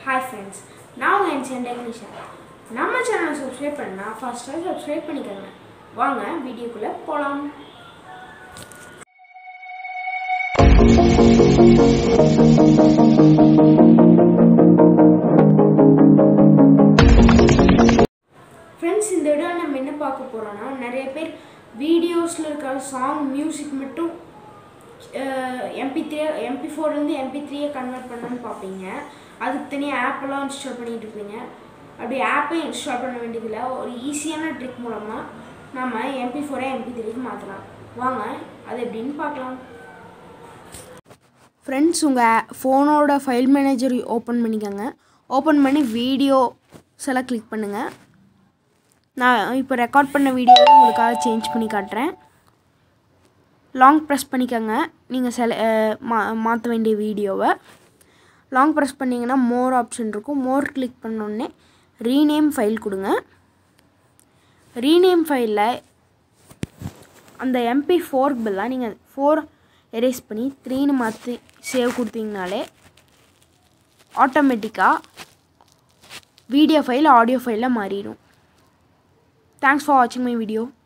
hi friends நான் உங்கள் என் technician நம்ம சேனலை சப்ஸ்கிரைப் பண்ணால் ஃபஸ்ட்டாக சப்ஸ்கிரைப் பண்ணிக்கோங்க வாங்க வீடியோக்குள்ளே போகலாம் ஃப்ரெண்ட்ஸ் இந்த வீடியோ நம்ம என்ன பார்க்க போகிறோன்னா நிறைய பேர் வீடியோஸில் இருக்கிற சாங் மியூசிக் மட்டும் எம்பி த்ரீ எம்பி ஃபோர்லேருந்து எம்பி த்ரீயை கன்வெர்ட் பண்ணணும்னு பார்ப்பீங்க அதுக்கு தனியாக ஆப்பெல்லாம் இன்ஸ்டால் பண்ணிட்டு இருப்பீங்க அப்படி ஆப்பை இன்ஸ்டால் பண்ண வேண்டியதில்லை ஒரு ஈஸியான ட்ரிக் மூலமாக நம்ம எம்பி ஃபோரை எம்பி த்ரீக்கு மாற்றலாம் வாங்க அது எப்படின்னு பார்க்கலாம் ஃப்ரெண்ட்ஸ் உங்கள் ஃபோனோட ஃபைல் மேனேஜர் ஓப்பன் பண்ணிக்கோங்க ஓப்பன் பண்ணி வீடியோஸ் எல்லாம் கிளிக் பண்ணுங்கள் நான் இப்போ ரெக்கார்ட் பண்ண வீடியோவை உங்களுக்காக சேஞ்ச் பண்ணி காட்டுறேன் லாங் ப்ரெஸ் பண்ணிக்கோங்க நீங்கள் செல மா மாற்ற வேண்டிய வீடியோவை லாங் ப்ரெஸ் பண்ணிங்கன்னா மோர் ஆப்ஷன் இருக்கும் மோர் கிளிக் பண்ணோடனே ரீநேம் ஃபைல் கொடுங்க ரீநேம் ஃபைலில் அந்த எம்பி ஃபோர்க்கு பதிலாக நீங்கள் ஃபோர் எரேஸ் பண்ணி த்ரீன்னு மாற்றி சேவ் கொடுத்தீங்கனாலே ஆட்டோமேட்டிக்காக வீடியோ ஃபைல் ஆடியோ ஃபைலில் மாறிடும் தேங்க்ஸ் ஃபார் வாட்சிங் மை வீடியோ